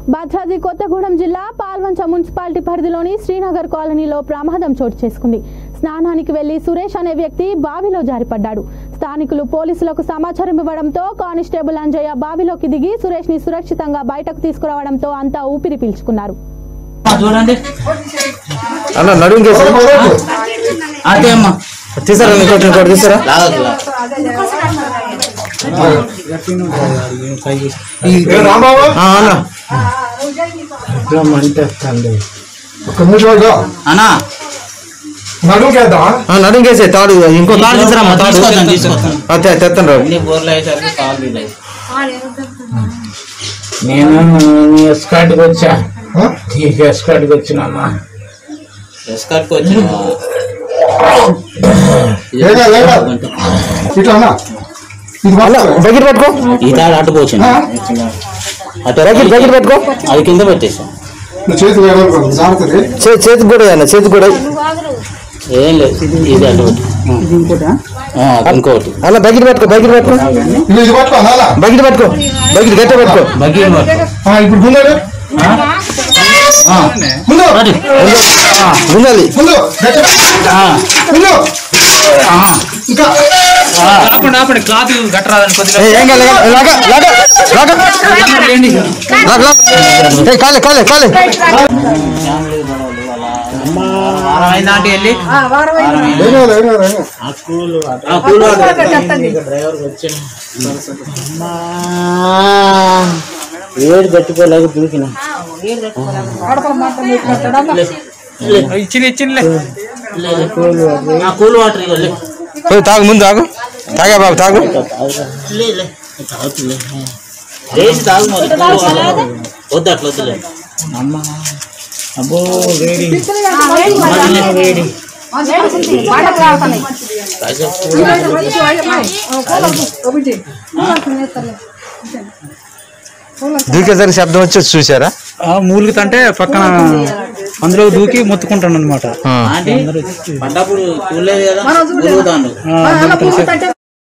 భద్రాద్రి కొత్తగూడెం జిల్లా పాల్వంచ మున్సిపాలిటీ పరిధిలోని శ్రీనగర్ కాలనీలో ప్రమాదం చోటు చేసుకుంది స్నానానికి వెళ్లి సురేష్ అనే వ్యక్తి బావిలో జారిపడ్డాడు స్థానికులు పోలీసులకు సమాచారం ఇవ్వడంతో కానిస్టేబుల్ అంజయ్య బావిలోకి దిగి సురేష్ ని సురక్షితంగా బయటకు తీసుకురావడంతో అంతా ఊపిరి పీల్చుకున్నారు చూడండి అన్న నడుము కేసు అదే అమ్మా తీసారా ఇంకోటి ఇంకోటి తీసారా ఆ, అన్న ఒక్క నిమిషం ఆగు. అన్నా నడుముకేద్దామా ఆ, నడుము కేసే తాడు ఇంకో తాడు తీసారమ్మా తాడు తీసుకొస్తాను తీసుకొస్తాను ఆ, తే- తెత్తండి రావు అన్ని బోర్లు అయ్యేసరికి కాలు తీయలేదు. నేను నీ ఎస్కాట్కి వచ్చా ఆ? నీకు ఎస్కాట్కి వచ్చినమ్మా ఎస్కార్ట్కి వచ్చిన లేగా, లేగా. ఇట్లా అన్నా ఇది అన్న పట్టుకో. బకెట్ పట్టుకో ఈ తాడు అటు పోచింది ఆ? అటు బకెట్ బకెట్ పట్టుకో అది కింద పెట్టేసాం నువ్వు చేతి వేయడానికి జాగ్రత్తది చే- చేతికి కూడా అన్న చేతికి కూడా ఏం లేదు ఇది అటు ఒకటి. ఆ, అది ఇంకోటి అన్న బకెట్ పట్టుకో బకెట్ పట్టుకో ఇది ఇది పట్టుకో నాలా బకెట్ పట్టుకో బకెట్ గట్టి పట్టుకో బగ్గి ఆ, ఇప్పుడు గుండాడు ముందు ఉండాలి ముందు గట్టి. ముందు ఇంకా ఆపండి ఆపండి క్లాత్ కట్టరాదని కొద్దిగా ఏ, ఏం కాలే లాగా లాగా లాగా లాగా లాగా ఏ కాలే కాలే కాలే ఆయన నాటి వెళ్ళి ఏం కాదు, ఏం కాదు, ఏం కాదు. ఏడు పెట్టుకోలేక దూకిన ఇచ్చింది ఇచ్చిందిలే నా కూల్ వాటర్ ఇక లే. ఏ, తాగు ముందు తాగు తాగా బాబు తాగు లే, లే. తాగుతులే. లేచి తాగు మరి కూల్ వాటర్. వద్దు అట్లా వద్దులే అబ్బో వేడి వేడి దూకేసరికి శబ్దం వచ్చి చూసారా మూలుగుతంటే పక్కన అందులో దూకి మొత్తుకుంటాను అనమాట ఆ. ఆంటీ పడ్డప్పుడు చూడలేదు కదా మురుగుతాండు